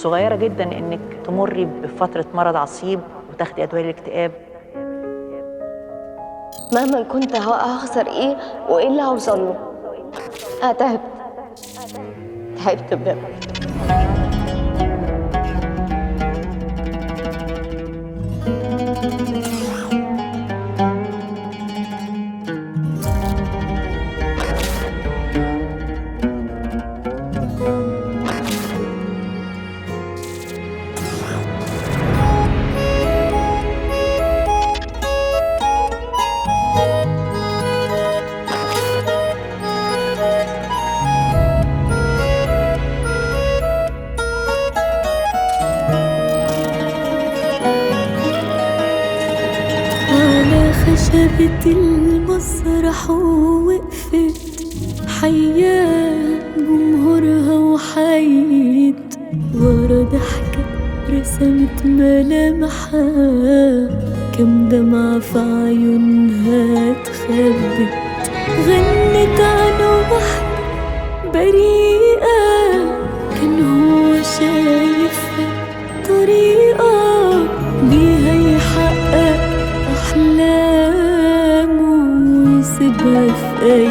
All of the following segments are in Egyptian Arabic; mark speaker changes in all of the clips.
Speaker 1: صغيره جدا انك تمري بفتره مرض عصيب وتاخدي ادويه الاكتئاب
Speaker 2: مهما كنت ه- هخسر ايه وايه اللي هوصل له انا تعبت تعبت بجد
Speaker 3: على خشبة المسرح وقفت حياة جمهورها وحيت ورا ضحكة رسمت ملامحها كم دمعة في عيونها اتخبت غنت عن واحدة بريئة كان هو شايفها طريقة بيها يحقق أحلامه ويسيبها في أي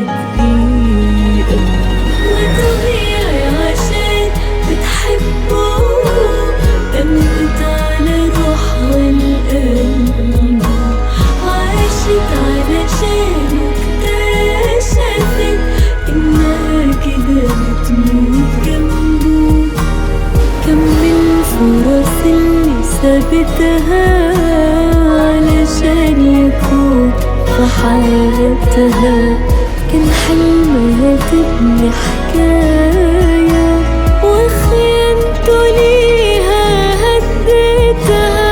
Speaker 3: دقيقة وطبيعي عشان بتحبه دمت على روحها القلب عاشت علشان اكتشفت إنها كده بتموت جنبه كم من فرص اللي سابتها علشان يكون في حياتها كان حلمها تبني حكاية وخيانته ليها هدتها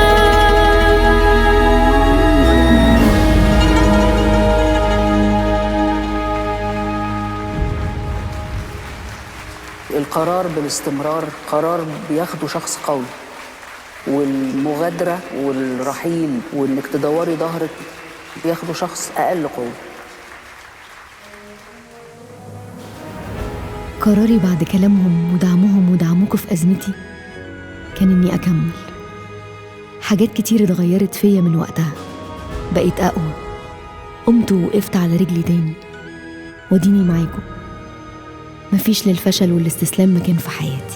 Speaker 4: القرار بالاستمرار قرار بياخده شخص قوي والمغادرة والرحيل وانك تدوري ظهرك بياخده شخص اقل قوة
Speaker 5: قراري بعد كلامهم ودعمهم ودعمكم في أزمتي كان إني أكمل حاجات كتير اتغيرت فيا من وقتها بقيت أقوى قمت ووقفت على رجلي تاني وديني معاكم مفيش للفشل والاستسلام مكان في حياتي